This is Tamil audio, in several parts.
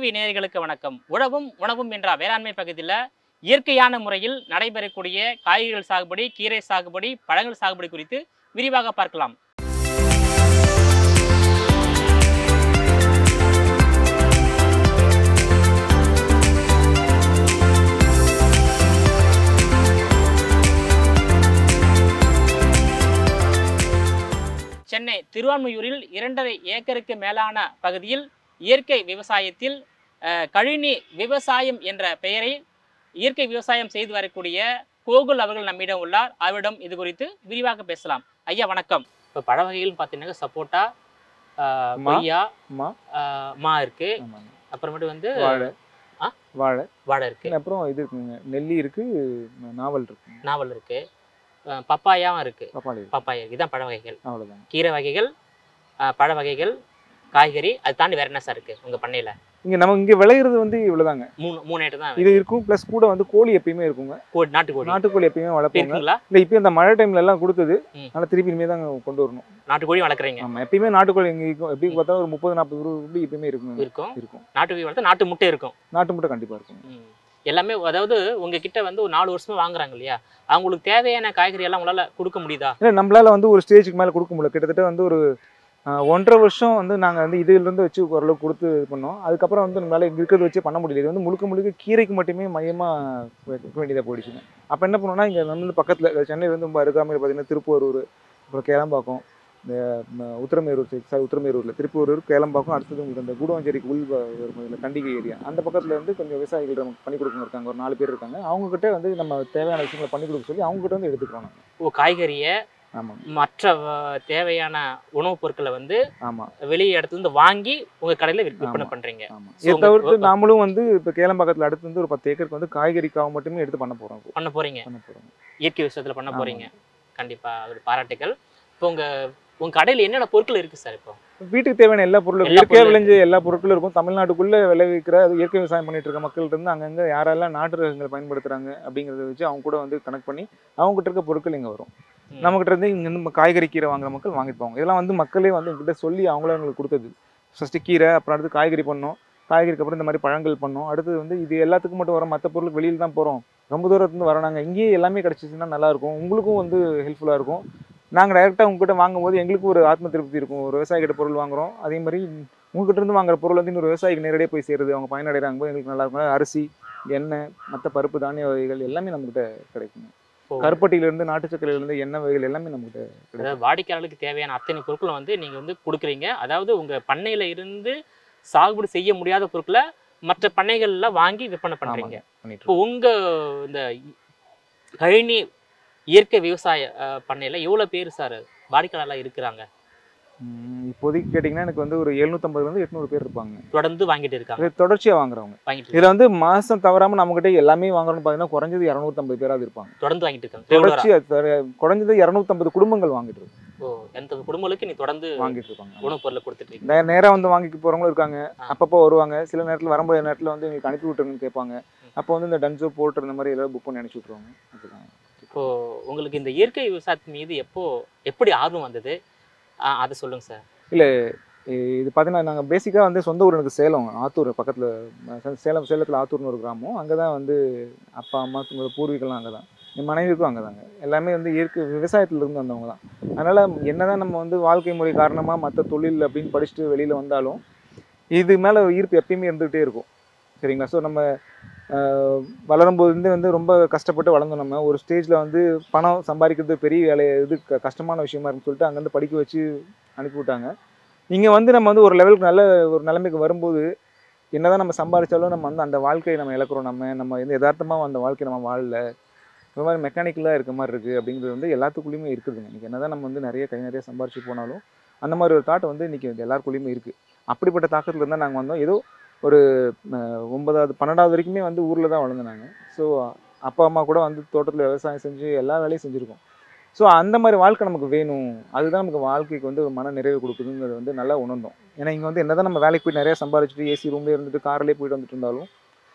நேயர்களுக்கு வணக்கம் உழவும் உணவும் என்ற வேளாண்மை பகுதியில் இயற்கையான முறையில் நடைபெறக்கூடிய காய்கறிகள் சாகுபடி கீரை சாகுபடி பழங்கள் சாகுபடி குறித்து விரிவாக பார்க்கலாம் சென்னை திருவான்மையூரில் இரண்டரை ஏக்கருக்கு மேலான பகுதியில் இயற்கை விவசாயத்தில் அஹ், கழினி விவசாயம் என்ற பெயரை இயற்கை விவசாயம் செய்து வரக்கூடிய கோகுல் அவர்கள் நம்மிடம் உள்ளார் அவரிடம் இது குறித்து விரிவாக பேசலாம் ஐயா வணக்கம் இப்போ பழ வகைகள் பார்த்தீங்கன்னா சப்போட்டா அஹ், மா. கொய்யா மா அஹ், மா இருக்கு ஆமாங்க அப்புறமேட்டு வந்து வாழை ஆ? வாழை வாழை இருக்கு அப்புறம் இது இருக்குங்க நெல்லி இருக்கு நாவல் இருக்குங்க நாவல் இருக்கு அஹ், பப்பாயாவும் இருக்கு பப்பாளி இருக்கு பப்பாயா இருக்கு இதான் பழ வகைகள் அவ்வளோதாங்க கீரை வகைகள் அஹ், பழ வகைகள் காய்கறி அது தாண்டி வேற என்ன சார் இருக்கு உங்க பண்ணையில இங்க நம்ம இங்க விளையிறது வந்து இவ்வளவுதாங்க மூணு மூணு ஐட்டம் தான் இது இருக்கும் ப்ளஸ் கூட வந்து கோழி எப்பயுமே இருக்குங்க கோழி நாட்டுக்கோழி நாட்டுக்கோழி எப்பயுமே வளர்ப்போங்க இருக்குங்களா இல்ல இப்போ இந்த மழை டைம்ல எல்லாம் கொடுத்தது ம். அதனால திருப்பி இனிமே தான் கொண்டு வரணும் நாட்டுக்கோழி வளர்க்குறீங்க ஆமா எப்பயுமே நாட்டுக்கோழி எங்க இருக்கும் எப்படி பார்த்தாலும் ஒரு முப்பது நாற்பது ரூபாய் எப்பயுமே இருக்குங்க இருக்கும் இருக்கும் நாட்டுக்கோழி வளர்த்தா நாட்டு முட்டை இருக்கும் நாட்டு முட்டை கண்டிப்பா இருக்கும் ம். எல்லாமே அதாவது உங்ககிட்ட வந்து ஒரு நாலு வருஷமா வாங்குறாங்க இல்லையா அவங்களுக்கு தேவையான காய்கறி எல்லாம் உங்களால கொடுக்க முடியுதா இல்லை நம்மளால வந்து ஒரு ஸ்டேஜுக்கு மேலே கொடுக்க முடியல கிட்டத்தட்ட வந்து ஒரு ஆஹ், ஒன்றரை வருஷம் வந்து நாங்கள் வந்து இதிலிருந்து வச்சு ஓரளவுக்கு கொடுத்து இது பண்ணோம் அதுக்கப்புறம் வந்து நம்மளால இங்க இருக்கிறத வச்சு பண்ண முடியல இது வந்து முழுக்க முழுக்க கீரைக்கு மட்டுமே மையமாக வைக்க வேண்டியதாக போயிடுச்சுங்க அப்போ என்ன பண்ணோம்னா இங்கே வந்து பக்கத்தில் சென்னை வந்து ரொம்ப அருகாமையில் பார்த்தீங்கன்னா திருப்பூரூர் அப்புறம் கேளம்பாக்கம் இந்த ம, உத்திரமேரூர் சைடு சாரி உத்திரமேரூரில் திருப்பூரூர் கேளம்பாக்கம் அடுத்தது உங்களுக்கு அந்த கூடவஞ்சேரிக்கு உள் வ- வரும் இதில் கண்டிகை ஏரியா அந்த பக்கத்தில் வந்து கொஞ்சம் விவசாயிகள் நமக்கு பண்ணி கொடுக்க இருக்காங்க ஒரு நாலு பேர் இருக்காங்க அவங்ககிட்ட வந்து நம்ம தேவையான விஷயங்களை பண்ணி கொடுக்க சொல்லி அவங்ககிட்ட வந்து எடுத்துக்கிறோம் நாங்கள் ஓ காய்கறியை ஆமாங்க மற்ற வ- தேவையான உணவுப் பொருட்களை வந்து ஆமாம் வெளி இடத்துல இருந்து வாங்கி உங்க கடையில விற்- விற்பனை ஆமா. பண்றீங்க ஆமாம் So, இதை உங்க- தவிர்த்து உங்க- நாமளும் வந்து இப்போ கேளம்பாக்கத்தில் அடுத்து வந்து ஒரு பத்து ஏக்கருக்கு வந்து காய்கறிக்காக மட்டுமே எடுத்து பண்ண போகிறோம் பண்ண போறீங்க பண்ண போகிறோம் இயற்கை விஷயத்துல பண்ண ஆமா. போறீங்க கண்டிப்பா ஒரு பாராட்டுகள் இப்போ உங்க உங்க கடையில என்னென்ன பொருட்கள் இருக்கு சார் இப்போ வீட்டுக்கு தேவையான எல்லா பொருளும் எல்லா இயற்கையாக பொருளும் விளைஞ்ச எல்லா பொருட்களும் இருக்கும் தமிழ்நாட்டுக்குள்ளே விளைவிக்கிற அது இயற்கை விவசாயம் பண்ணிட்டு இருக்க மக்கள்கிட்ட இருந்து அங்கங்கே யாரெல்லாம் நாட்டு ரகங்களை பயன்படுத்துறாங்க அப்படிங்கிறத வச்சு அவங்க கூட வந்து கனெக்ட் பண்ணி அவங்க கிட்ட இருக்க பொருட்கள் இங்கே வரும் ம். நம்மகிட்ட இருந்து இங்க இருந்து காய்கறி கீரை வாங்குற மக்கள் வாங்கிட்டு போவாங்க இதெல்லாம் வந்து மக்களே வந்து எங்ககிட்ட சொல்லி அவங்களே எங்களுக்கு கொடுத்தது ஃபஸ்ட்டு கீரை அப்புறம் அடுத்து காய்கறி பண்ணோம் காய்கறிக்கு அப்புறம் இந்த மாதிரி பழங்கள் பண்ணோம் அடுத்தது வந்து இது எல்லாத்துக்கும் மட்டும் வர மற்ற பொருளுக்கு வெளியில் தான் போகிறோம் ரொம்ப தூரத்துலேருந்து வரோம் நாங்கள் இங்கேயே எல்லாமே கிடச்சிச்சின்னா நல்லாயிருக்கும் உங்களுக்கும் வந்து ஹெல்ப்ஃபுல்லாக இருக்கும் நாங்கள் டைரெக்டாக உங்ககிட்ட வாங்கும்போது எங்களுக்கும் ஒரு ஆத்ம திருப்தி இருக்கும் ஒரு விவசாயிகிட்ட பொருள் வாங்குறோம் அதே மாதிரி உங்ககிட்ட இருந்து வாங்குற பொருள் வந்து இன்னொரு விவசாயிக்கு நேரடியாக போய் சேருது அவங்க பயனடைகிறாங்க போது எங்களுக்கு நல்லா இருக்கும் அரிசி எண்ணெய் மற்ற பருப்பு தானிய வகைகள் எல்லாமே நம்மகிட்ட கிடைக்கும் ஓ. கருப்பட்டியிலேருந்து நாட்டு சக்கரையிலேருந்து எண்ணெய் வகைகள் எல்லாமே நம்மகிட்ட கிடைக்கும் அதாவது வாடிக்கையாளர்களுக்கு தேவையான அத்தனை பொருட்களும் வந்து நீங்க வந்து கொடுக்குறீங்க அதாவது உங்க பண்ணையில இருந்து சாகுபடி செய்ய முடியாத பொருட்களை மற்ற பண்ணைகள்ல வாங்கி விற்பனை பண்றீங்க பண்ணிட்டு இப்போ உங்க இந்த கழனி இயற்கை விவசாய அஹ், பண்ணையில எவ்வளவு பேர் சார் வாடிக்கையாளர்களா இருக்கிறாங்க ம், இப்போதைக்கு கேட்டிங்கன்னா எனக்கு வந்து ஒரு எழுநூத்தம்பதுலேருந்து எட்நூறு பேர் இருப்பாங்க தொடர்ந்து வாங்கிட்டு இருக்காங்க இது தொடர்ச்சியாக வாங்குறவங்க வாங்கிட்டு இதில் வந்து மாதம் தவறாமல் நம்மகிட்ட எல்லாமே வாங்குறோம்னு பார்த்தீங்கன்னா குறைஞ்சது இரநூத்தம்பது பேராவது இருப்பாங்க தொடர்ந்து வாங்கிட்டு இருக்காங்க ரெகுலரா தொடர்ச்சியாக குறைஞ்சது இரநூத்தம்பது குடும்பங்கள் வாங்கிட்டு இருக்கு ஓ எந்த குடும்பங்களுக்கு நீ தொடர்ந்து வாங்கிட்டு இருப்பாங்க உணவுப் பொருளை கொடுத்துட்டு இருக்கீங்க நே- நேரா வந்து வாங்கிட்டு போறவங்களும் இருக்காங்க ஆ. அப்பப்போ வருவாங்க சில நேரத்தில் வர முடியாத நேரத்தில் வந்து எங்களுக்கு அனுப்பி விட்டுருங்கன்னு கேட்பாங்க அப்போ வந்து இந்த டன்சோ போல்டர் இந்த மாதிரி ஏதாவது புக் பண்ணி அனுப்பிச்சி விட்ருவாங்க அதுதான் இப்போ உங்களுக்கு இந்த இயற்கை விவசாயத்தின் மீது எப்போ எப்படி ஆர்வம் வந்தது ஆ, அதை சொல்லுங்க சார் இ- இது பார்த்தீங்கன்னா நாங்கள் பேசிக்காக வந்து சொந்த ஊர் எனக்கு சேலம் ஆத்தூர் பக்கத்தில் சேலம் சேலத்தில் ஆத்தூர்னு ஒரு கிராமம் அங்கே தான் வந்து அப்பா அம்மா தங்களோட பூர்வீகம்லாம் அங்கே தான் என் மனைவிக்கும் அங்கே தாங்க எல்லாமே வந்து இயற்கை விவசாயத்துல இருந்து வந்தவங்க தான் அதனால் என்னதான் நம்ம வந்து வாழ்க்கை முறை காரணமாக மற்ற தொழில் அப்படின்னு படிச்சுட்டு வெளியில் வந்தாலும் இது மேலே ஈர்ப்பு எப்பயுமே இருந்துகிட்டே இருக்கும் சரிங்களா ஸோ நம்ம ஆஹ், வளரும்போது இருந்து வந்து ரொம்ப கஷ்டப்பட்டு வளர்ந்தோம் நம்ம ஒரு ஸ்டேஜில் வந்து பணம் சம்பாதிக்கிறது பெரிய வேலை இது க- கஷ்டமான விஷயமா இருக்குன்னு சொல்லிட்டு அங்கேருந்து படிக்க வச்சு அனுப்பி விட்டாங்க இங்கே வந்து நம்ம வந்து ஒரு லெவலுக்கு நல்ல ஒரு நிலைமைக்கு வரும்போது என்னதான் நம்ம சம்பாதிச்சாலும் நம்ம வந்து அந்த வாழ்க்கையை நம்ம இழக்கிறோம் நம்ம நம்ம வந்து யதார்த்தமாக அந்த வாழ்க்கையை நம்ம வாழல இந்த மாதிரி மெக்கானிக்கலாக இருக்க மாதிரி இருக்குது அப்படிங்கிறது வந்து எல்லாத்துக்குள்ளேயுமே இருக்குதுங்க இன்றைக்கி என்னதான் நம்ம வந்து நிறைய கை நிறைய சம்பாரிச்சு போனாலும் அந்த மாதிரி ஒரு தாட் வந்து இன்றைக்கி எல்லாருக்குள்ளேயுமே இருக்குது அப்படிப்பட்ட தாக்கத்தில் இருந்தால் நாங்கள் வந்தோம் ஏதோ ஒரு அஹ், ஒன்பதாவது பன்னெண்டாவது வரைக்குமே வந்து ஊரில் தான் வளர்ந்தாங்க ஸோ அப்பா அம்மா கூட வந்து தோட்டத்தில் விவசாயம் செஞ்சு எல்லா வேலையும் செஞ்சுருக்கோம் ஸோ அந்த மாதிரி வாழ்க்கை நமக்கு வேணும் அதுதான் நமக்கு வாழ்க்கைக்கு வந்து ஒரு மன நிறைவு கொடுக்குதுங்கிறது வந்து நல்லா உணர்ந்தோம் ஏன்னா இங்கே வந்து என்னதான் நம்ம வேலைக்கு போய் நிறைய சம்பாரிச்சிட்டு ஏசி ரூம்லேயே இருந்துட்டு கார்லேயே போயிட்டு வந்துட்டு இருந்தாலும்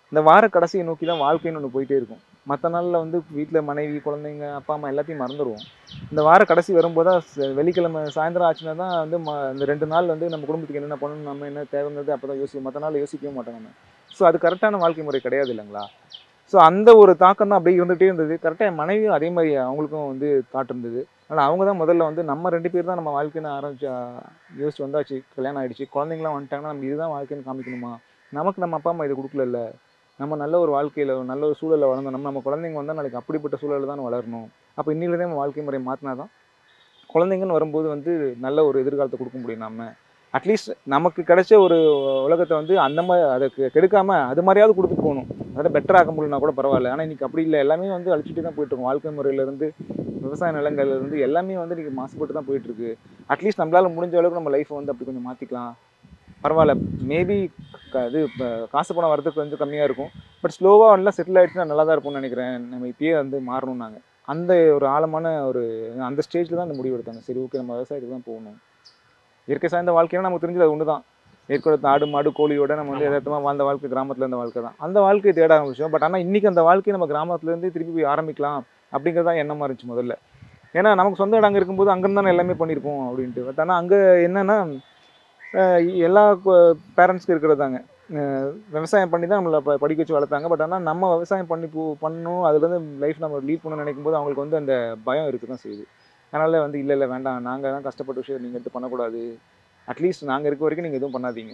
இந்த வார கடைசியை நோக்கி தான் வாழ்க்கைன்னு ஒன்று போயிட்டே இருக்கும் மற்ற நாளில் வந்து வீட்டில் மனைவி குழந்தைங்க அப்பா அம்மா எல்லாத்தையும் மறந்துடுவோம் இந்த வார கடைசி வரும்போது தான் ச- வெள்ளிக்கிழமை சாயந்தரம் ஆச்சுன்னா தான் வந்து ம இந்த ரெண்டு நாள் வந்து நம்ம குடும்பத்துக்கு என்னென்ன பண்ணணும் நம்ம என்ன தேவைங்கிறது அப்போ தான் யோசிக்கும் மற்ற நாள் யோசிக்கவே மாட்டோம் நம்ம ஸோ அது கரெக்டான வாழ்க்கை முறை கிடையாது இல்லைங்களா ஸோ அந்த ஒரு தாக்கம் தான் அப்படியே இருந்துகிட்டே இருந்தது கரெக்டாக என் மனைவியும் அதே மாதிரி அவங்களுக்கும் வந்து தாட் இருந்தது ஆனால் அவங்க தான் முதல்ல வந்து நம்ம ரெண்டு பேர் தான் நம்ம வாழ்க்கைன்னு ஆரம்பிச்சு யோசிச்சு வந்தாச்சு கல்யாணம் ஆயிடுச்சு குழந்தைங்களாம் வந்துட்டாங்கன்னா நம்ம இதுதான் வாழ்க்கைன்னு காமிக்கணுமா நமக்கு நம்ம அப்பா அம்மா இது கொடுக்கல நம்ம நல்ல ஒரு வாழ்க்கையில் நல்ல ஒரு சூழலில் வளர்ந்தோம் நம்ம நம்ம குழந்தைங்க வந்தால் நாளைக்கு அப்படிப்பட்ட சூழலில் தான் வளரணும் அப்போ இன்னிலேருந்தே நம்ம வாழ்க்கை முறை மாற்றினா தான் குழந்தைங்கன்னு வரும்போது வந்து நல்ல ஒரு எதிர்காலத்தை கொடுக்க முடியும் நம்ம அட்லீஸ்ட் நமக்கு கிடைச்ச ஒரு உலகத்தை வந்து அந்த மாதிரி அதை கெ- கெடுக்காம அது மாதிரியாவது கொடுத்துட்டு போகணும் அதை பெட்டர் ஆக்க முடியும்னா கூட பரவாயில்ல ஆனால் இன்னைக்கு அப்படி இல்லை எல்லாமே வந்து அழிச்சிட்டு தான் போயிட்டு இருக்கோம் வாழ்க்கை முறையிலேருந்து விவசாய நிலங்கள்ல இருந்து எல்லாமே வந்து இன்னைக்கு மாசுபட்டு தான் போயிட்டு இருக்கு அட்லீஸ்ட் நம்மளால முடிஞ்ச அளவுக்கு நம்ம லைஃப்பை வந்து அப்படி கொஞ்சம் மாற்றிக்கலாம் பரவாயில்ல மேபி இது இப்ப காசு பணம் வரதுக்கு கொஞ்சம் கம்மியாக இருக்கும் பட் ஸ்லோவாக எல்லாம் செட்டில் ஆகிடுச்சுன்னா நல்லா தான் இருக்கும்னு நினைக்கிறேன் நம்ம இப்பயே வந்து மாறணும் நாங்கள் அந்த ஒரு ஆழமான ஒரு அந்த ஸ்டேஜில் தான் அந்த முடிவு எடுத்தாங்க சரி ஓகே நம்ம விவசாயத்துக்கு தான் போகணும் இயற்கை சார்ந்த வாழ்க்கைனா நமக்கு தெரிஞ்சது அது ஒன்று தான் ஏற்கனவே ஆடு மாடு கோழியோட நம்ம வந்து ஆமா. யதார்த்தமாக வாழ்ந்த வாழ்க்கை கிராமத்தில் இருந்த வாழ்க்கை தான் அந்த வாழ்க்கையை தேட ஆரம்பிச்சோம் பட் ஆனால் இன்றைக்கி அந்த வாழ்க்கையை நம்ம கிராமத்துலேருந்து திருப்பி போய் ஆரம்பிக்கலாம் அப்படிங்கிறது தான் எண்ணமாக இருந்துச்சு முதல்ல ஏன்னா நமக்கு சொந்த இடம் அங்கே இருக்கும்போது அங்கேருந்து தானே எல்லாமே பண்ணியிருப்போம் அப்படின்ட்டு பட் ஆனால் அங்கே என்னென்னா எல்லா பேரண்ட்ஸ்க்கு இருக்கிறதாங்க விவசாயம் பண்ணி தான் நம்மளை ப படிக்க வச்சு வளர்த்தாங்க பட் ஆனால் நம்ம விவசாயம் பண்ணி போ பண்ணணும் அதுலேருந்து லைஃப் நம்ம லீட் பண்ணணும்னு நினைக்கும் போது அவங்களுக்கு வந்து அந்த பயம் இருக்க தான் செய்யுது அதனால் வந்து இல்லை இல்லை வேண்டாம் நாங்கள் தான் கஷ்டப்பட்ட விஷயம் நீங்கள் எடுத்து பண்ணக்கூடாது அட்லீஸ்ட் நாங்கள் இருக்க வரைக்கும் நீங்கள் எதுவும் பண்ணாதீங்க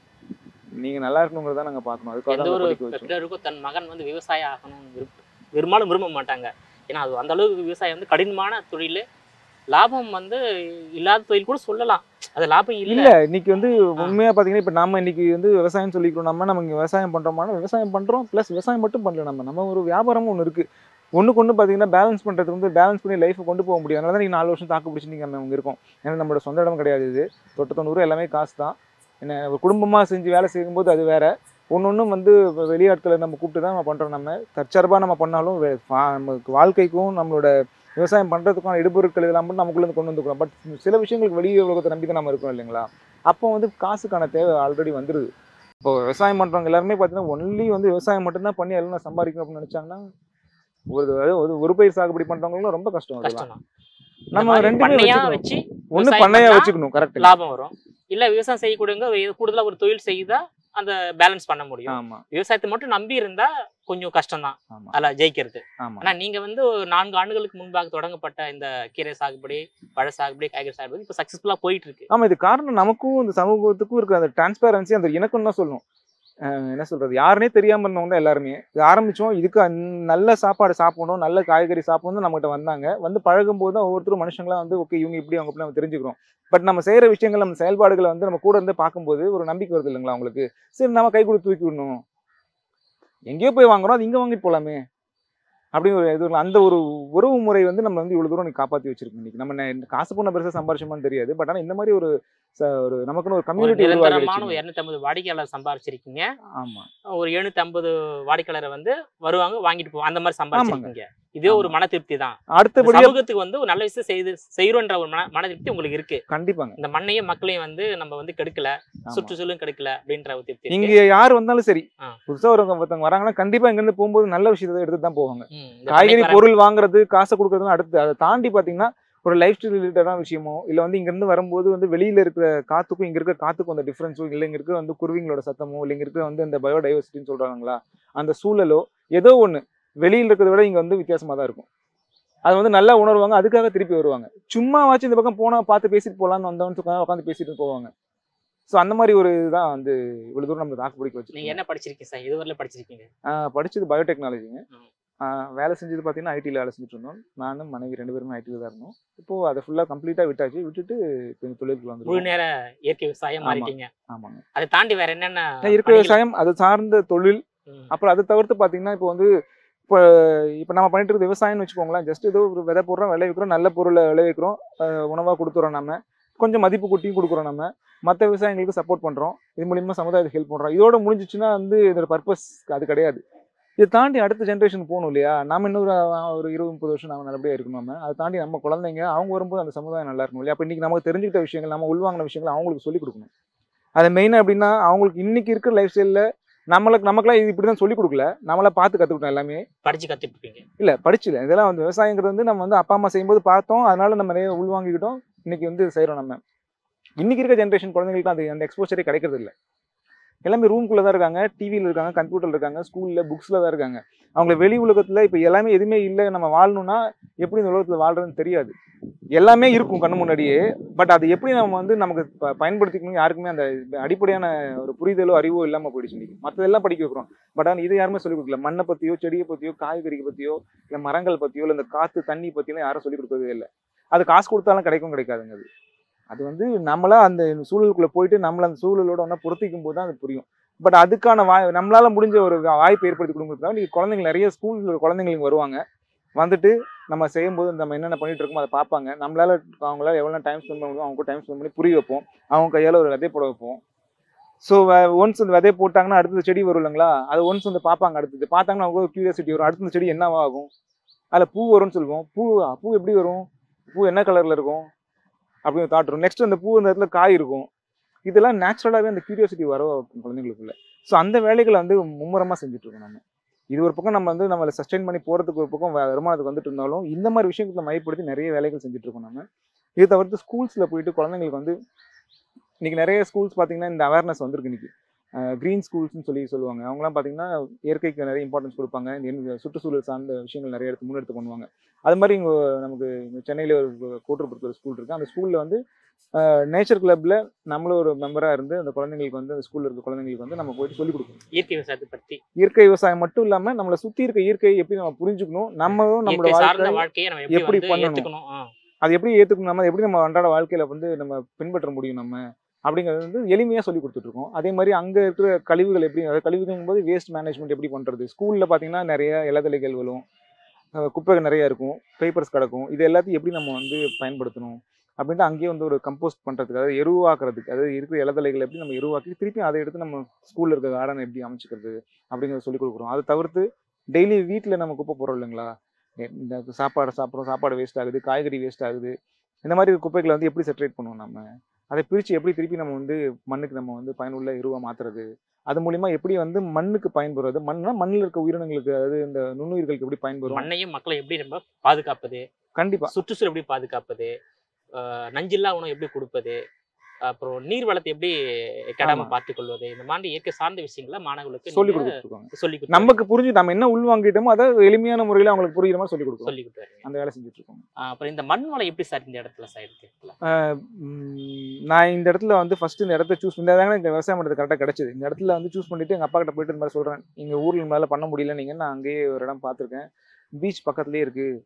நீங்கள் நல்லா இருக்கணுங்கிறத நாங்கள் பார்க்கணும் அதுக்காக எந்த தான் ஒரு உங்களை படிக்க வச்சோம் பெற்றோருக்கும் தன் மகன் வந்து விவசாயம் ஆகணும்னு விருப்ப பெரும்பாலும் விரும்ப மாட்டாங்க ஏன்னா அது அந்த அளவுக்கு விவசாயம் வந்து கடினமான தொழில் லாபம் வந்து இல்லாத தொழில் கூட சொல்லலாம் அது லாபம் இல்லை இல்ல இன்னைக்கு வந்து உண்மையா பாத்தீங்கன்னா இப்ப நம்ம இன்னைக்கு வந்து விவசாயம் சொல்லிக்கிறோம் நம்ம நம்ம இங்க விவசாயம் பண்றோம்னா விவசாயம் பண்றோம் ப்ளஸ் விவசாயம் மட்டும் பண்ணல நம்ம நம்ம ஒரு வியாபாரமும் ஒன்று இருக்கு ஒண்ணுக்கு ஒன்று பார்த்தீங்கன்னா பேலன்ஸ் பண்ணுறதுக்கு வந்து பேலன்ஸ் பண்ணி லைஃப்பை கொண்டு போக முடியும் அதனால தான் நீங்கள் நாலு வருஷம் தாக்கு பிடிச்சி நீங்கள் நம்ம இருக்கோம் ஏன்னா நம்மளோட சொந்த இடம் கிடையாது இது தொட்டு தொண்ணூறு எல்லாமே காசு தான் என்ன ஒரு குடும்பமாக செஞ்சு வேலை செய்யும்போது அது வேற ஒன்று ஒன்றும் வந்து வெ- வெளியாட்களை நம்ம கூப்பிட்டு தான் நம்ம பண்ணுறோம் நம்ம தற்சார்பாக நம்ம பண்ணாலும் வே- வா- நமக்கு வாழ்க்கைக்கும் நம்மளோட விவசாயம் பண்ணுறதுக்கான இடுபொருட்கள் இதெல்லாம் மட்டும் நமக்குள்ள இருந்து கொண்டு வந்துக்கிறோம் பட் சில விஷயங்களுக்கு வெளி உலகத்தை நம்பி தான் நம்ம இருக்கோம் இல்லைங்களா அப்போ வந்து காசுக்கான தேவை ஆல்ரெடி வந்துருது இப்போ விவசாயம் பண்ணுறவங்க எல்லாருமே பார்த்தீங்கன்னா ஒன்லி வந்து விவசாயம் மட்டும்தான் பண்ணி எல்லாம் சம்பாதிக்கணும் அப்படின்னு நினச்சாங்கன்னா ஒரு அதாவது ஒரு ஒரு பயிர் சாகுபடி பண்ணுறவங்களும் ரொம்ப கஷ்டம் அதெல்லாம் கஷ்டம் தான் நம்ம ரெண்டுமே பண்ணையா வச்சுக்கணும். வச்சு ஒன்று விவசாயம் பண்ணையா பண்ணா வச்சுக்கணும் கரெக்ட் லாபம் வரும் இல்ல விவசாயம் செய்யக்கூடியவங்க ஒரு கூடுதலா ஒரு தொழில் செய்தா அந்த பேலன்ஸ் பண்ண முடியும் ஆமாம் விவசாயத்தை மட்டும் நம்பி இருந்தா கொஞ்சம் கஷ்டம் தான் ஆமாம் அதுல ஜெயிக்கிறது ஆமாம் ஆனா நீங்க வந்து ஒரு நான்கு ஆண்டுகளுக்கு முன்பாக தொடங்கப்பட்ட இந்த கீரை சாகுபடி பழ சாகுபடி காய்கறி சாகுபடி இப்ப சக்சஸ்ஃபுல்லா போயிட்டு இருக்கு ஆமா இது காரணம் நமக்கும் இந்த சமூகத்துக்கும் இருக்கிற அந்த டிரான்ஸ்பேரன்சி அந்த இணக்கம் தான் சொல்லணும் அஹ் என்ன சொல்றது யாருனே தெரியாம இருந்தவங்க தான் எல்லாருமே இது ஆரம்பிச்சோம் இதுக்கு அந்- நல்ல சாப்பாடு சாப்பிடணும் நல்ல காய்கறி சாப்பிடணும் நம்மகிட்ட வந்தாங்க வந்து பழகும் போது தான் ஒவ்வொருத்தரும் மனுஷங்களா வந்து ஓகே இவங்க இப்படி அவங்க இப்படி நம்ம தெரிஞ்சுக்கிறோம் பட் நம்ம செய்யற விஷயங்கள் நம்ம செயல்பாடுகளை வந்து நம்ம கூட இருந்து பார்க்கும்போது ஒரு நம்பிக்கை வருது இல்லைங்களா அவங்களுக்கு சரி நம்ம கை கொடுத்து தூக்கி விடணும் எங்கேயோ போய் வாங்குறோம் அது இங்க வாங்கிட்டு போலாமே அப்படின்னு ஒரு இது ஒரு- அந்த ஒரு உறவு முறை வந்து நம்ம வந்து இவ்வளவு தூரம் நீ காப்பாத்தி வச்சிருக்கு இன்னைக்கு நம்ம நெ- காசு பண்ண பெருசா சம்பாரிச்சோமான்னு தெரியாது பட் ஆனா இந்த மாதிரி ஒரு ச- ஒரு நமக்குன்னு ஒரு ஒரு கம்யூனிட்டி நிரந்தரமான ஒரு இருநூத்தி ஐம்பது வாடிக்கையாளர் சம்பாரிச்சிருக்கீங்க ஆமா ஒரு எழுநூத்தி ஐம்பது வாடிக்கையாளரை வந்து வருவாங்க வாங்கிட்டு போவாங்க அந்த மாதிரி சம்பாரிச்சிருக்கீங்க இதே ஒரு ஆமா. மன திருப்தி தான் இந்த அடுத்தபடியா சமூகத்துக்கு வந்து ஒரு நல்ல விஷயம் செய்து செய்யறோன்ற ஒரு மன மன திருப்தி உங்களுக்கு இருக்கு கண்டிப்பாங்க இந்த மண்ணையும் மக்களையும் வந்து நம்ம வந்து கெடுக்கல ஆமா. சுற்றுச்சூழலும் கெடுக்கல அப்படின்ற ஒரு திருப்தி இங்க இருக்கு. யார் வந்தாலும் சரி ஆ. புதுசா ஒரு ஒருத்தவங்க வராங்கன்னா கண்டிப்பா இங்க இருந்து போகும்போது நல்ல விஷயத்தை எடுத்து தான் போவாங்க ம், இந்த காய்கறி பண்ணைக்கு வர- பொருள் வாங்குறது காசை கொடுக்கறது அடுத்து அதை தாண்டி பாத்தீங்கன்னா ஒரு லைஃப் ஸ்டைல் ரிலேட்டடான விஷயமோ இல்ல வந்து இங்க இருந்து வரும்போது வந்து வெளியில இருக்கிற காத்துக்கும் இங்க இருக்கிற காத்துக்கும் அந்த டிஃபரன்ஸும் இல்ல இங்க இருக்கிற வந்து குருவிங்களோட சத்தமோ இல்ல இங்க இருக்கிற வந்து இந்த பயோடைவர்சிட்டின்னு சொல்றாங்களா அந்த சூழலோ ஏதோ ஒண்ணு வெளியில இருக்கிறத விட இங்க வந்து வித்தியாசமா தான் இருக்கும் அது வந்து நல்லா உணர்வாங்க அதுக்காக திருப்பி வருவாங்க சும்மாவாச்சும் இந்த பக்கம் போனா பார்த்து பேசிட்டு போலான்னு வந்தவன்னு உட்காந்து பேசிட்டு போவாங்க ஸோ அந்த மாதிரி ஒரு இதுதான் வந்து இவ்வளவு தூரம் நம்ம தாக்கு பிடிக்க நீங்க வச்சிருக்கீங்க என்ன படிச்சிருக்கீங்க சார் இதுவரையில படிச்சிருக்கீங்க படிச்சது பயோடெக்னாலஜிங்க ம். வேலை செஞ்சது பார்த்தீங்கன்னா ஐடியில் வேலை செஞ்சுட்டு இருந்தோம் நானும் மனைவி ரெண்டு பேருமே ஐடியில் தான் இருந்தோம் இப்போ அதை ஃபுல்லாக கம்ப்ளீட்டாக விட்டாச்சு விட்டுட்டு இப்போ இந்த தொழிலுக்கு முழு வந்துருக்கோம் நேர இயற்கை விவசாயம் ஆமா. மாறிட்டீங்க ஆமாங்க அதை தாண்டி வேற என்னென்ன இருக்கிற பணிகள்? விவசாயம் அது சார்ந்த தொழில் ம், அப்புறம் அதை தவிர்த்து பார்த்தீங்கன்னா இப்போ வந்து இப்போ இப்போ நம்ம பண்ணிட்டு இருக்கிற விவசாயம்னு வச்சுக்கோங்களேன் ஜஸ்ட் ஏதோ ஒரு விதை போடுறோம் விளைவிக்கிறோம் நல்ல பொருளை விளைவிக்கிறோம் உணவாக கொடுத்துறோம் நம்ம கொஞ்சம் மதிப்பு கூட்டியும் கொடுக்குறோம் நம்ம மற்ற விவசாயிகளுக்கு சப்போர்ட் பண்ணுறோம் இது மூலியமா சமுதாயத்துக்கு ஹெல்ப் பண்ணுறோம் இதோட முடிஞ்சிச்சுன்னா வந்து இதோட பர்பஸ் அது கிடையாது இதை தாண்டி அடுத்த ஜென்ரேஷன் போகணும் இல்லையா நம்ம இன்னொரு அஹ், ஒரு இருபது முப்பது வருஷம் நம்ம நல்லபடியாக இருக்கணும் நம்ம அதை தாண்டி நம்ம குழந்தைங்க அவங்க வரும்போது அந்த சமுதாயம் நல்லா இருக்கணும் இல்லையா அப்போ இன்னைக்கு நமக்கு தெரிஞ்சுக்கிட்ட விஷயங்கள் நம்ம உள்வாங்கின விஷயங்கள் அவங்களுக்கு சொல்லிக் கொடுக்கணும் அது மெயினாக எப்படின்னா அவங்களுக்கு இன்னைக்கு இருக்கிற லைஃப் ஸ்டைலில் நம்மளுக்கு நமக்குலாம் இது இப்படி தான் சொல்லிக் கொடுக்கல நம்மளா பார்த்து கற்றுக்கிட்டோம் எல்லாமே படிச்சு கத்துட்டு இருப்பீங்க இல்லை படிச்சில இதெல்லாம் வந்து விவசாயங்கிறது வந்து நம்ம வந்து அப்பா அம்மா செய்யும்போது பார்த்தோம் அதனால நம்ம நிறைய உள்வாங்கிக்கிட்டோம் இன்னைக்கு வந்து செய்கிறோம் நம்ம இன்னைக்கு இருக்க ஜென்ரேஷன் குழந்தைங்களுக்கு அது அந்த எக்ஸ்போசரே கிடைக்கிறது இல்லை எல்லாமே ரூம்குள்ளே தான் இருக்காங்க டிவியில் இருக்காங்க கம்ப்யூட்டரில் இருக்காங்க ஸ்கூலில் புக்ஸில் தான் இருக்காங்க அவங்கள வெளி உலகத்தில் இப்போ எல்லாமே எதுவுமே இல்லை நம்ம வாழணும்னா எப்படி இந்த உலகத்தில் வாழ்றதுன்னு தெரியாது எல்லாமே இருக்கும் கண்ணு முன்னாடியே பட் அது எப்படி நம்ம வந்து நமக்கு ப- பயன்படுத்திக்கணும் யாருக்குமே அந்த அடிப்படையான ஒரு புரிதலோ அறிவோ இல்லாமல் போயிடுச்சு இன்னைக்கு மற்றதெல்லாம் படிக்க வைக்கிறோம் பட் ஆனால் இது யாருமே சொல்லிக் கொடுக்கல மண்ணை பற்றியோ செடியை பற்றியோ காய்கறியை பற்றியோ இல்லை மரங்கள் பற்றியோ இல்லை இந்த காற்று தண்ணி பற்றிலாம் யாரும் சொல்லிக் கொடுக்கறதே இல்லை அது காசு கொடுத்தாலும் கிடைக்கும் கிடைக்காதுங்க அது அது வந்து நம்மளா அந்த சூழலுக்குள்ளே போயிட்டு நம்மள அந்த சூழலோட ஒன்றா பொருத்திக்கும் போது தான் அது புரியும் பட் அதுக்கான வாய் நம்மளால முடிஞ்ச ஒரு வாய்ப்பு ஏற்படுத்தி கொடுக்குறதுக்காக நீங்கள் குழந்தைங்க நிறைய ஸ்கூல் குழந்தைங்களுக்கு வருவாங்க வந்துட்டு நம்ம செய்யும்போது நம்ம என்னென்ன பண்ணிட்டு இருக்கோமோ அதை பார்ப்பாங்க நம்மளால அவங்களால எவ்வளோ டைம் ஸ்பெண்ட் பண்ண முடியும் அவங்க டைம் ஸ்பெண்ட் பண்ணி புரிய வைப்போம் அவங்க கையால் ஒரு விதை போட வைப்போம் ஸோ ஒன்ஸ் அந்த விதைய போட்டாங்கன்னா அடுத்தது செடி வரும் இல்லைங்களா அது ஒன்ஸ் வந்து பார்ப்பாங்க அடுத்தது பார்த்தாங்கன்னா அவங்க ஒரு கியூரியாசிட்டி வரும் அடுத்த செடி என்னவா ஆகும் அதில் பூ வரும்னு சொல்லுவோம் பூ பூ எப்படி வரும் பூ என்ன கலரில் இருக்கும் அப்படின்னு தாட் வரும் நெக்ஸ்ட் அந்த பூ அந்த இடத்துல காய் இருக்கும் இதெல்லாம் நேச்சுரலாகவே அந்த கியூரியாசிட்டி வர வைக்கும் குழந்தைங்களுக்குள்ள ஸோ அந்த வேலைகளை வந்து மும்முரமாக செஞ்சுட்டு இருக்கோம் நம்ம இது ஒரு பக்கம் நம்ம வந்து நம்மளை சஸ்டெயின் பண்ணி போகிறதுக்கு ஒரு பக்கம் வ- வருமானத்துக்கு வந்துட்டு இருந்தாலும் இந்த மாதிரி விஷயங்களை மையப்படுத்தி நிறைய வேலைகள் செஞ்சுட்டு இருக்கோம் நம்ம இது தவிர்த்து ஸ்கூல்ஸில் போயிட்டு குழந்தைங்களுக்கு வந்து இன்னைக்கு நிறைய ஸ்கூல்ஸ் பார்த்தீங்கன்னா இந்த அவேர்னஸ் வந்திருக்கு இன்னைக்கு க்ரீன் ஸ்கூல்ஸ்னு சொல்லி சொல்லுவாங்க அவங்கலாம் பார்த்தீங்கன்னா இயற்கைக்கு நிறைய இம்பார்ட்டன்ஸ் கொடுப்பாங்க இந்த என் சுற்றுச்சூழல் சார்ந்த விஷயங்கள் நிறைய எடுத்து முன்னெடுத்து பண்ணுவாங்க அது மாதிரி இங்கே நமக்கு இங்க சென்னையில் ஒரு கோட்டூர்புரத்தில் ஒரு ஸ்கூல் இருக்குது அந்த ஸ்கூலில் வந்து நேச்சர் கிளப்பில் நம்மளும் ஒரு மெம்பராக இருந்து அந்த குழந்தைங்களுக்கு வந்து அந்த ஸ்கூலில் இருக்க குழந்தைங்களுக்கு வந்து நம்ம போயிட்டு சொல்லிக் கொடுக்கணும் இயற்கை விவசாயத்தை பத்தி இயற்கை விவசாயம் மட்டும் இல்லாமல் நம்மளை சுற்றி இருக்க இயற்கையை எப்படி நம்ம புரிஞ்சுக்கணும் நம்மளும் நம்மளோட இயற்கை சார்ந்த வாழ்க்கை வாழ்க்கையை நம்ம எப்படி எப்படி வந்து பண்ணணும்? ஏத்துக்கணும் ஆ. அது எப்படி ஏற்றுக்கணும் நம்ம அதை எப்படி நம்ம அன்றாட வாழ்க்கையில வந்து நம்ம பின்பற்ற முடியும் நம்ம அப்படிங்கிறது வந்து எளிமையாக சொல்லி கொடுத்துட்டு இருக்கோம் அதே மாதிரி அங்கே இருக்கிற கழிவுகள் எப்படி அதாவது கழிவுகள் போது வேஸ்ட் மேனேஜ்மெண்ட் எப்படி பண்ணுறது ஸ்கூலில் பார்த்தீங்கன்னா நிறைய இலதலைகள் விழும் அஹ் குப்பைகள் நிறைய இருக்கும் பேப்பர்ஸ் கிடக்கும் இது எல்லாத்தையும் எப்படி நம்ம வந்து பயன்படுத்தணும் அப்படின்ட்டு அங்கேயே வந்து ஒரு கம்போஸ்ட் பண்ணுறதுக்கு அதாவது எருவாக்குறதுக்கு அதாவது இருக்கிற இலதலைகள் எப்படி நம்ம எருவாக்கி திருப்பி அதை எடுத்து நம்ம ஸ்கூலில் இருக்க கார்டன் எப்படி அமைச்சிக்கிறது அப்படிங்கிறத சொல்லி கொடுக்குறோம் அதை தவிர்த்து டெய்லி வீட்டில் நம்ம குப்பை போடுறோம் இல்லைங்களா இந்த சாப்பாடு சாப்பிட்றோம் சாப்பாடு வேஸ்ட் ஆகுது காய்கறி வேஸ்ட் ஆகுது இந்த மாதிரி குப்பைகளை வந்து எப்படி செப்பரேட் பண்ணுவோம் நம்ம அதை பிரித்து எப்படி திருப்பி நம்ம வந்து மண்ணுக்கு நம்ம வந்து பயனுள்ள எருவா மாற்றுறது அது மூலிமா எப்படி வந்து மண்ணுக்கு பயன்படுறது மண்ணுனா மண்ணில் இருக்க உயிரினங்களுக்கு அதாவது இந்த நுண்ணுயிர்களுக்கு எப்படி பயன்படும் மண்ணையும் மக்களை எப்படி நம்ம பாதுகாப்பது கண்டிப்பாக சுற்றுச்சூழல் எப்படி பாதுகாப்பது ஆஹ் நஞ்சில்லா உணவு எப்படி கொடுப்பது அப்புறம் நீர் வளத்தை எப்படி கெடாம ஆமா. பார்த்துக் கொள்வது இந்த மாதிரி இயற்கை சார்ந்த விஷயங்களை மாணவர்களுக்கு சொல்லி நீங்க கொடுத்துட்டு இருக்காங்க சொல்லி கொடுத்து நமக்கு புரிஞ்சு நம்ம என்ன உள்வாங்கிட்டோமோ அதை எளிமையான முறையில் அவங்களுக்கு புரியுற மாதிரி சொல்லி கொடுக்குறோம் சொல்லி கொடுத்துருங்க அந்த வேலை செஞ்சுட்டு இருக்கோம் அப்புறம் இந்த மண் வளம் எப்படி சார் இந்த இடத்துல சார் இருக்கு உம், நான் இந்த இடத்துல வந்து ஃபர்ஸ்ட் இந்த இடத்த சூஸ் இந்த தாங்க எனக்கு விவசாயம் பண்ணுறது கரெக்டாக கிடச்சிது இந்த இடத்துல வந்து சூஸ் பண்ணிட்டு எங்கள் அப்பா கிட்ட போயிட்டு இந்த மாதிரி சொல்கிறேன் எங்கள் ஊரில் நம்மளால பண்ண முடியல நீங்கள் நான் அங்கேயே ஒரு இடம் பார்த்துருக்கேன் பீச் பக்கத்துலேயே இருக்குது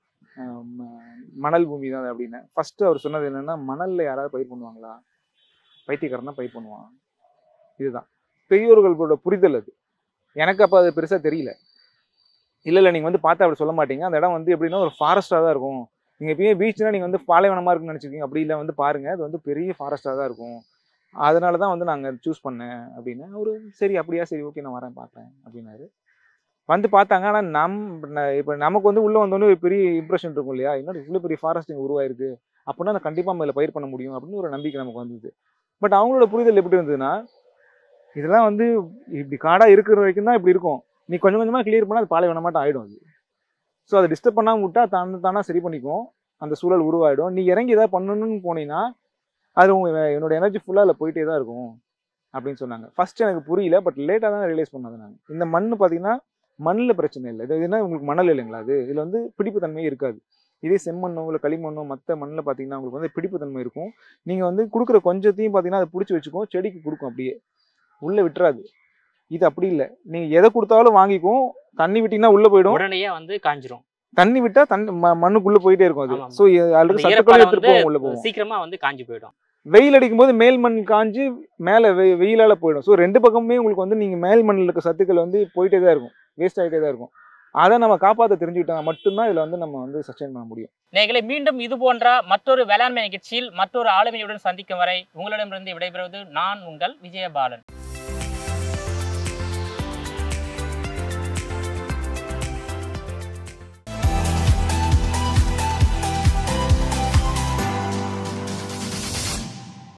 மணல் பூமி தான் அது அப்படின்னு ஃபர்ஸ்ட் அவர் சொன்னது என்னன்னா மணலில் யாராவது பயிர் பண்ணுவாங்களா பைத்தியக்காரனா பயிர் பண்ணுவான் இதுதான் பெரியோர்களோட புரிதல் அது எனக்கு அப்போ அது பெருசாக தெரியல இல்லை இல்லை நீங்கள் வந்து பார்த்தா அப்படி சொல்ல மாட்டீங்க அந்த இடம் வந்து எப்படின்னா ஒரு ஃபாரஸ்ட்டாக தான் இருக்கும் நீங்கள் எப்பயுமே பீச்னா நீங்கள் வந்து பாலைவனமாக இருக்குன்னு நினச்சிருக்கீங்க அப்படி இல்லை வந்து பாருங்கள் அது வந்து பெரிய ஃபாரஸ்ட்டாக தான் இருக்கும் அதனால தான் வந்து நாங்கள் சூஸ் பண்ணேன் அப்படின்னு அவரு சரி அப்படியா சரி ஓகே நான் வரேன் பார்க்குறேன் அப்படின்னாரு வந்து பார்த்தாங்க ஆனால் நம் இப்போ நமக்கு வந்து உள்ளே வந்தோடனே ஒரு பெரிய இம்ப்ரெஷன் இருக்கும் இல்லையா இன்னொரு இவ்வளோ பெரிய ஃபாரஸ்ட் இங்கே உருவாயிருக்கு அப்படின்னா நான் கண்டிப்பாக மேலே பயிர் பண்ண முடியும் அப்படின்னு ஒரு நம்பிக்கை நமக்கு வந்தது பட் அவங்களோட புரிதல் எப்படி இருந்ததுன்னா இதெல்லாம் வந்து இப்படி காடாக இருக்கிற வரைக்கும் தான் இப்படி இருக்கும் நீ கொஞ்சம் கொஞ்சமாக கிளியர் பண்ணால் அது பாலைவனமாட்டம் ஆகிடும் அது ஸோ அதை டிஸ்டர்ப் பண்ணாமல் விட்டா தான் தானாக சரி பண்ணிக்கும் அந்த சூழல் உருவாயிடும் நீ இறங்கி ஏதாவது பண்ணணும்னு போனீங்கன்னா அது உங்க என்னோட எனர்ஜி ஃபுல்லாக அதில் போயிட்டே தான் இருக்கும் அப்படின்னு சொன்னாங்க ஃபர்ஸ்ட் எனக்கு புரியல பட் லேட்டாக தான் ரியலைஸ் பண்ணது நான் இந்த மண் பார்த்தீங்கன்னா மண்ணில் பிரச்சனை இல்லை இது என்ன உங்களுக்கு மணல் இல்லைங்களா அது இதில் வந்து பிடிப்பு தன்மையே இருக்காது இதே செம்மண்ணோ இல்லை களிமண்ணோ மற்ற மண்ணில் பார்த்தீங்கன்னா உங்களுக்கு வந்து பிடிப்பு தன்மை இருக்கும் நீங்கள் வந்து கொடுக்குற கொஞ்சத்தையும் பார்த்தீங்கன்னா அதை பிடிச்சி வச்சுக்கும் செடிக்கு கொடுக்கும் அப்படியே உள்ளே விட்டுறாது இது அப்படி இல்லை நீங்கள் எதை கொடுத்தாலும் வாங்கிக்கும் தண்ணி விட்டீங்கன்னா உள்ளே போயிடும் உடனே வந்து காஞ்சிரும் தண்ணி விட்டா தண்ணி ம- மண்ணுக்குள்ள போயிட்டே இருக்கும் அது ஆமா, ஆமா. ஸோ அந்த ஆல்ரெடி சத்துக்களை ஈரப்பதம் எடுத்துட்டு போகும் உள்ள வந்து போகும் சீக்கிரமா வந்து காஞ்சி போயிடும் வெயில் அடிக்கும் போது மேல் மண் காஞ்சு மேலே வெ- வெயிலால போயிடும் ஸோ ரெண்டு பக்கமுமே உங்களுக்கு வந்து நீங்க மேல் மண்ணில் இருக்க சத்துக்கள் வந்து போயிட்டே தான் இருக்கும் வேஸ்ட் ஆகிட்டே தான் இருக்கும் அதை நம்ம காப்பாற்ற தெரிஞ்சுக்கிட்டா மட்டும்தான் இதில் வந்து நம்ம வந்து சஸ்டைன் பண்ண முடியும் நேயர்களே மீண்டும் இது போன்ற மற்றொரு வேளாண்மை நிகழ்ச்சியில் மற்றொரு ஆளுமையுடன் சந்திக்கும் வரை உங்களிடமிருந்து விடைபெறுவது நான் உங்கள் விஜயபாலன்